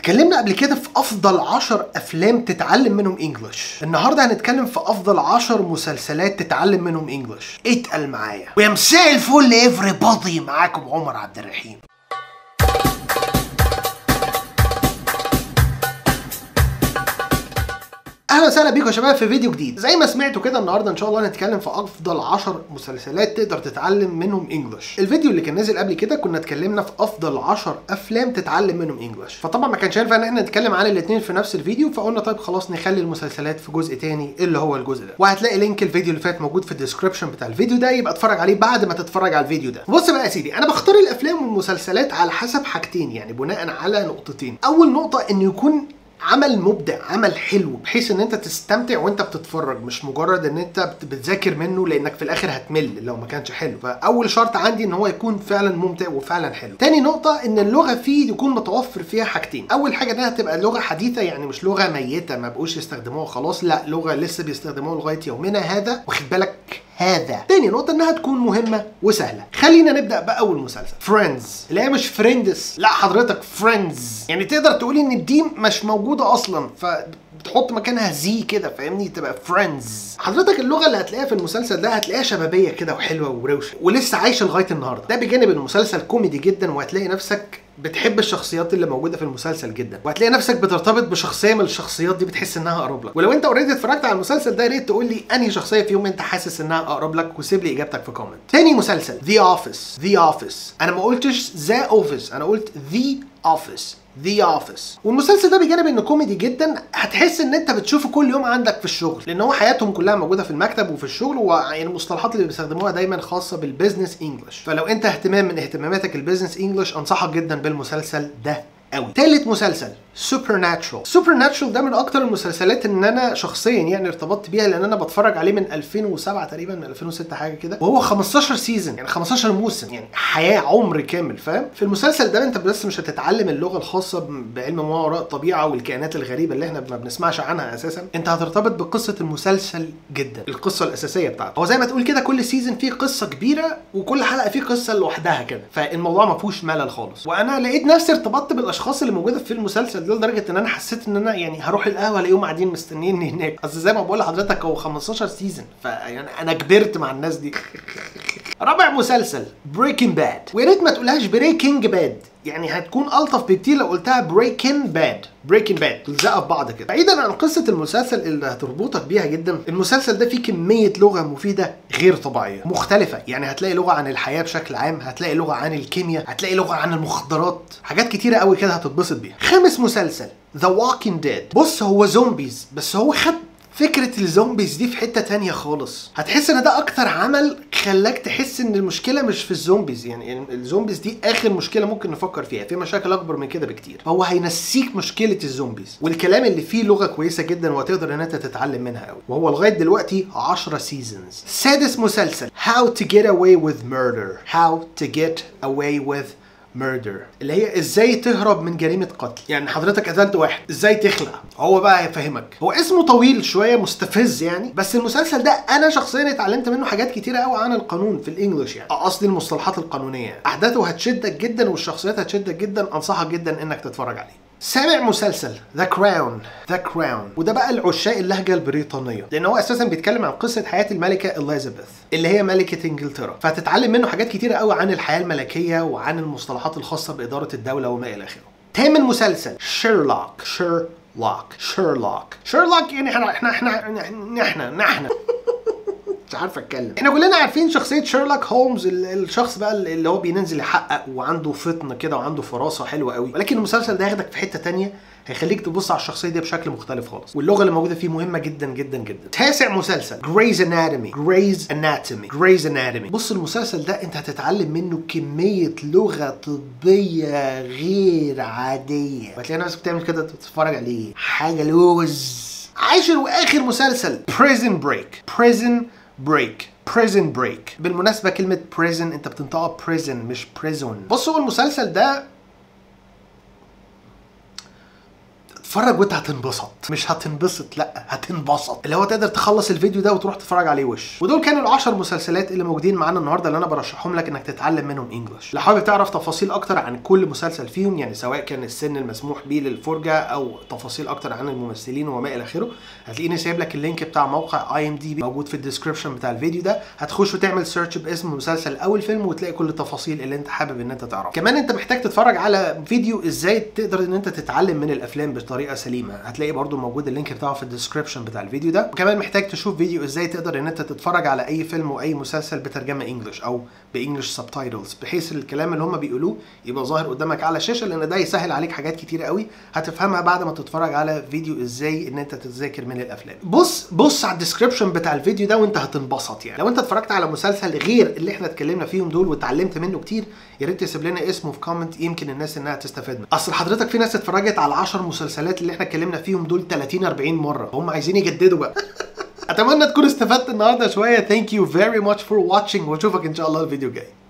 اتكلمنا قبل كده في افضل 10 افلام تتعلم منهم انجلش النهارده هنتكلم في افضل 10 مسلسلات تتعلم منهم انجلش اتقل معايا ويا مساء الفل افري بادي معاكم عمر عبد الرحيم اهلا وسهلا بيكم يا شباب في فيديو جديد زي ما سمعتوا كده النهارده ان شاء الله هنتكلم في افضل 10 مسلسلات تقدر تتعلم منهم انجلش الفيديو اللي كان نازل قبل كده كنا اتكلمنا في افضل 10 افلام تتعلم منهم انجلش فطبعا ما كانش ينفع ان احنا نتكلم عن الاثنين في نفس الفيديو فقلنا طيب خلاص نخلي المسلسلات في جزء تاني اللي هو الجزء ده وهتلاقي لينك الفيديو اللي فات موجود في الديسكربشن بتاع الفيديو ده يبقى اتفرج عليه بعد ما تتفرج على الفيديو ده بص بقى يا سيدي انا بختار الافلام والمسلسلات على حسب حاجتين يعني بناء على نقطتين اول نقطه انه يكون عمل مبدع عمل حلو بحيث ان انت تستمتع وانت بتتفرج مش مجرد ان انت بت- بتذاكر منه لانك في الاخر هتمل لو ما كانش حلو فاول شرط عندي ان هو يكون فعلا ممتع وفعلا حلو تاني نقطة ان اللغة فيه يكون متوفر فيها حاجتين اول حاجة انها تبقى لغة حديثة يعني مش لغة ميتة ما بقوش يستخدموها خلاص لا لغة لسه بيستخدموها لغاية يومنا هذا واخد بالك هذا تاني نقطة انها تكون مهمة وسهلة خلينا نبدأ بأول مسلسل فريندز اللي هي مش فريندز لا حضرتك فريندز يعني تقدر تقول ان دي مش موجودة اصلا ف بتحط مكانها زي كده فاهمني تبقى فريندز حضرتك اللغه اللي هتلاقيها في المسلسل ده هتلاقيها شبابيه كده وحلوه وروشه ولسه عايشه لغايه النهارده ده بجانب انه مسلسل كوميدي جدا وهتلاقي نفسك بتحب الشخصيات اللي موجوده في المسلسل جدا وهتلاقي نفسك بترتبط بشخصيه من الشخصيات دي بتحس انها اقرب لك ولو انت اوريدي اتفرجت على المسلسل ده يا ريت تقول لي انهي شخصيه فيهم انت حاسس انها اقرب لك وسيب لي اجابتك في كومنت تاني مسلسل ذا اوفيس ذا اوفيس انا ما قلتش ذا اوفيس انا قلت ذا اوفيس ذا اوفيس والمسلسل ده بجانب انه كوميدي جدا هتحس ان انت بتشوفه كل يوم عندك في الشغل لان هو حياتهم كلها موجوده في المكتب وفي الشغل ويعني المصطلحات اللي بيستخدموها دايما خاصه بالبيزنس انجلش فلو انت اهتمام من اهتماماتك البيزنس انجلش انصحك جدا بالمسلسل ده قوي تالت مسلسل سوبر ناتشرال سوبر ناتشرال ده من اكتر المسلسلات ان انا شخصيا يعني ارتبطت بيها لان انا بتفرج عليه من 2007 تقريبا من 2006 حاجه كده وهو 15 سيزون يعني 15 موسم يعني حياه عمر كامل فاهم في المسلسل ده انت بس مش هتتعلم اللغه الخاصه ب- بعلم ما وراء الطبيعه والكائنات الغريبه اللي احنا ما بنسمعش عنها اساسا انت هترتبط بقصه المسلسل جدا القصه الاساسيه بتاعته هو زي ما تقول كده كل سيزون فيه قصه كبيره وكل حلقه فيه قصه لوحدها كده فالموضوع ما فيهوش ملل خالص وانا لقيت نفسي ارتبطت بالاشخاص اللي موجوده في المسلسل ده لدرجه ان انا حسيت ان انا يعني هروح القهوه الاقيهم قاعدين مستنيني هناك اصل زي ما بقول لحضرتك هو 15 سيزون فيعني انا كبرت مع الناس دي رابع مسلسل بريكنج باد ويا ريت ما تقولهاش بريكنج باد يعني هتكون الطف بكتير لو قلتها بريكنج باد بريكنج باد تلزقها في بعض كده بعيدا عن قصه المسلسل اللي هتربطك بيها جدا المسلسل ده فيه كميه لغه مفيده غير طبيعيه مختلفه يعني هتلاقي لغه عن الحياه بشكل عام هتلاقي لغه عن الكيمياء هتلاقي لغه عن المخدرات حاجات كتيره قوي كده هتتبسط بيها خامس مسلسل ذا Walking Dead بص هو زومبيز بس هو خد فكرة الزومبيز دي في حتة تانية خالص هتحس ان ده اكتر عمل خلاك تحس ان المشكلة مش في الزومبيز يعني ال- الزومبيز دي اخر مشكلة ممكن نفكر فيها في مشاكل اكبر من كده بكتير هو هينسيك مشكلة الزومبيز والكلام اللي فيه لغة كويسة جدا وهتقدر ان انت تتعلم منها قوي وهو لغاية دلوقتي 10 سيزونز سادس مسلسل How to get away with murder How to get away with ميردر اللي هي ازاي تهرب من جريمه قتل يعني حضرتك قتلت واحد ازاي تخلع هو بقى هيفهمك هو اسمه طويل شويه مستفز يعني بس المسلسل ده انا شخصيا اتعلمت منه حاجات كتيره قوي عن القانون في الانجليش يعني قصدي المصطلحات القانونيه احداثه هتشدك جدا والشخصيات هتشدك جدا انصحك جدا انك تتفرج عليه سابع مسلسل ذا كراون ذا كراون وده بقى العشاق اللهجه البريطانيه لان هو اساسا بيتكلم عن قصه حياه الملكه اليزابيث اللي هي ملكه انجلترا فهتتعلم منه حاجات كتيره قوي عن الحياه الملكيه وعن المصطلحات الخاصه باداره الدوله وما الى اخره تامن مسلسل شيرلوك شيرلوك شيرلوك شيرلوك يعني احنا احنا احنا احنا احنا مش عارف اتكلم احنا كلنا عارفين شخصيه شيرلوك هولمز ال- الشخص بقى اللي هو بينزل يحقق وعنده فطن كده وعنده فراسه حلوه قوي ولكن المسلسل ده هياخدك في حته تانية هيخليك تبص على الشخصيه دي بشكل مختلف خالص واللغه اللي موجوده فيه مهمه جدا جدا جدا تاسع مسلسل جريز اناتومي جريز اناتومي جريز اناتومي بص المسلسل ده انت هتتعلم منه كميه لغه طبيه غير عاديه هتلاقي نفسك بتعمل كده تتفرج عليه حاجه لوز عاشر واخر مسلسل بريزن بريك بريزن بريك بريزن بريك بالمناسبه كلمه بريزن انت بتنطقها بريزن مش بريزون بص هو المسلسل ده اتفرج وانت هتنبسط مش هتنبسط لا هتنبسط اللي هو تقدر تخلص الفيديو ده وتروح تتفرج عليه وش ودول كانوا العشر مسلسلات اللي موجودين معانا النهارده اللي انا برشحهم لك انك تتعلم منهم انجلش لو حابب تعرف تفاصيل اكتر عن كل مسلسل فيهم يعني سواء كان السن المسموح بيه للفرجه او تفاصيل اكتر عن الممثلين وما الى اخره هتلاقيني سايب لك اللينك بتاع موقع اي ام دي بي موجود في الديسكربشن بتاع الفيديو ده هتخش وتعمل سيرش باسم المسلسل او الفيلم وتلاقي كل التفاصيل اللي انت حابب ان انت تعرفها كمان انت محتاج تتفرج على فيديو ازاي تقدر ان انت تتعلم من الافلام بطريقه سليمه هتلاقي برضو موجود اللينك بتاعه في الديسكربشن بتاع الفيديو ده وكمان محتاج تشوف فيديو ازاي تقدر ان انت تتفرج على اي فيلم واي مسلسل بترجمه انجلش او بانجلش سبتايتلز بحيث الكلام اللي هم بيقولوه يبقى ظاهر قدامك على الشاشه لان ده يسهل عليك حاجات كتيره قوي هتفهمها بعد ما تتفرج على فيديو ازاي ان انت تتذاكر من الافلام بص بص على الديسكربشن بتاع الفيديو ده وانت هتنبسط يعني لو انت اتفرجت على مسلسل غير اللي احنا اتكلمنا فيهم دول واتعلمت منه كتير يا ريت تسيب لنا اسمه في كومنت يمكن الناس انها تستفاد منه اصل حضرتك في ناس اتفرجت على 10 مسلسلات اللي احنا اتكلمنا فيهم دول 30 40 مره هم عايزين يجددوا بقى اتمنى تكون استفدت النهارده شويه ثانك يو فيري ماتش فور واتشنج واشوفك ان شاء الله الفيديو الجاي